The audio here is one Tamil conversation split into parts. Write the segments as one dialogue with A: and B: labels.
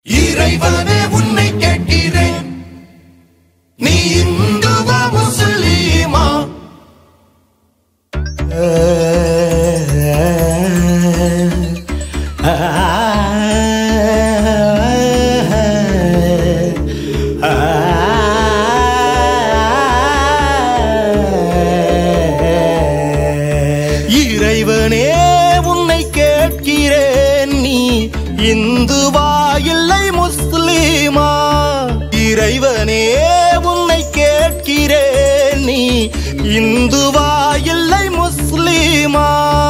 A: இறைவனே உன்னை கேட்கிறேன் நீ இந்துவா முஸ்லீமா
B: இறைவனே உன்னை கேட்கிறேன் நீ இந்துவா இல்லை முஸ்லீமா இறைவனே உன்னை கேட்கிறேன் நீ இந்துவா இல்லை முஸ்லீமா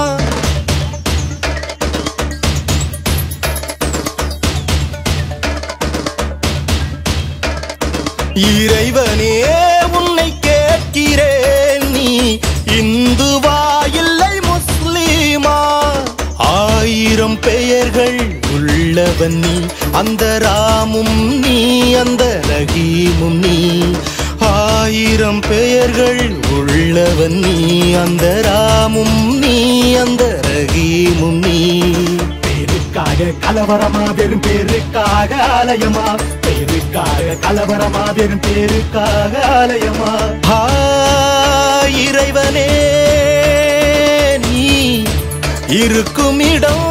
B: இறைவனே உன்னை கேட்கிறேன் நீ இந்துவா இல்லை முஸ்லீமா ஆயிரம் பெயர்கள் உள்ளவன் நீ அந்த ராமும் நீ அந்த ரஹீமும் நீ ஆயிரம் பெயர்கள் உள்ளவன் நீ அந்த ராமும் நீ அந்த ரஹீமும் நீ
C: பேருக்காக கலவரமா வெறும் பேருக்காக ஆலயமா பேருக்காக கலவரமா வெறும் பேருக்காக ஆலயமா
B: ஆ, இறைவனே நீ இருக்கும் இடம்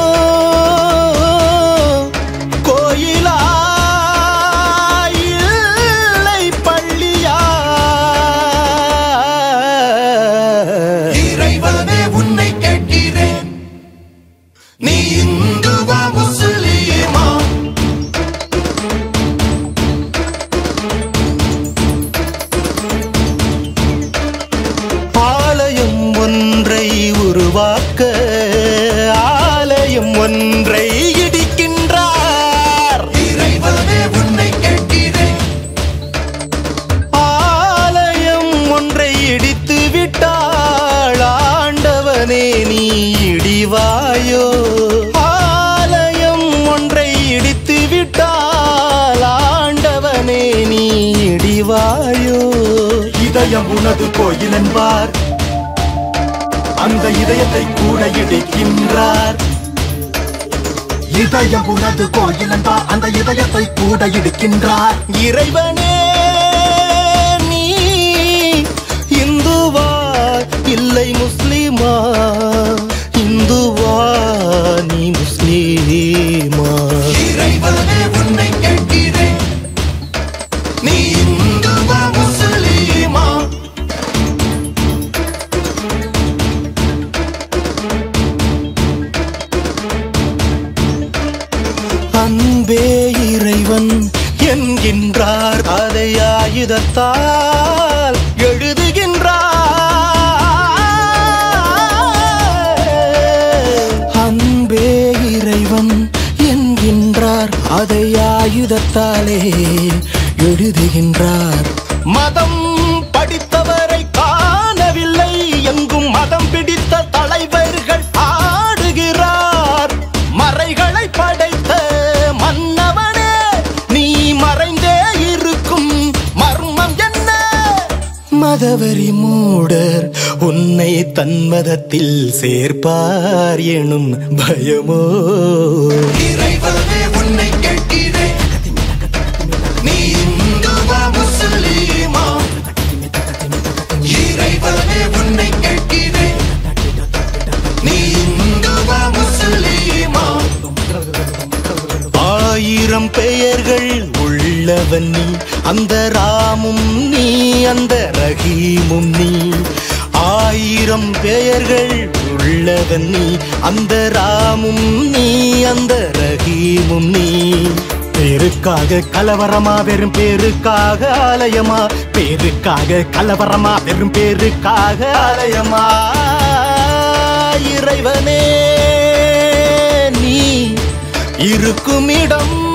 B: கோயிலா இல்லை பள்ளியா
A: இறைவனே உன்னை கேட்கிறேன் நீ இந்துவா முஸ்லீமா
B: ஆலயம் ஒன்றை உருவாக்க ஆலயம் ஒன்றை இடிக்கின்றார்
A: இறைவனே உன்னை கேட்கிறேன்
B: ஆலயம் ஒன்றை இடித்து விட்டாள் ஆண்டவனே நீ இடிவாயோ ஆலயம் ஒன்றை இடித்து விட்டாள் ஆண்டவனே நீ இடிவாயோ
C: இதயம் உனது கோயில் என்பார் அந்த இதயத்தை கூட இடிக்கின்றார் இதயம் உனது கோயில் என்பார் அந்த இதயத்தை கூட இடிக்கின்றார்
B: இறைவனே நீ இந்துவா இல்லை முஸ்லிமா இந்துவா நீ முஸ்லீமா
A: இறைவனே உன்னை கேட்கிறேன் நீ இந்துவா முஸ்லீமா
B: அன்பே இறைவன் என்கின்றார் அதை ஆயுதத்தால் எழுதுகின்றார் அன்பே இறைவன் என்கின்றார் அதை ஆயுதத்தாலே எழுதுகின்றார் மதம் படித்தவரை காணவில்லை எங்கும் மதம் பிடித்த தலைவர்கள் ஆடுகிறார் மறைகளை படைத்த மன்னவனே நீ மறைந்தே இருக்கும் மர்மம் என்ன மதவரி மூடர் உன்னை தன்மதத்தில் சேர்ப்பார் எனும் பயமோ
A: இறைவனே உன்னை கேட்கிறேன் நீ இந்துவா முஸ்லீமா இறைவனே உன்னை கேட்கிறேன் நீ இந்துவா முஸ்லீமா
B: ஆயிரம் பெயர்கள் உள்ளவன் நீ அந்த ராமும் நீ அந்த ரஹீமும் நீ ஆயிரம் பெயர்கள் உள்ளவன் நீ அந்த ராமும் நீ அந்த ரஹீமும் நீ
C: பேருக்காக கலவரமா வெறும் பேருக்காக ஆலயமா பேருக்காக கலவரமா வெறும் பேருக்காக ஆலயமா
B: இறைவனே நீ இருக்கும் இடம்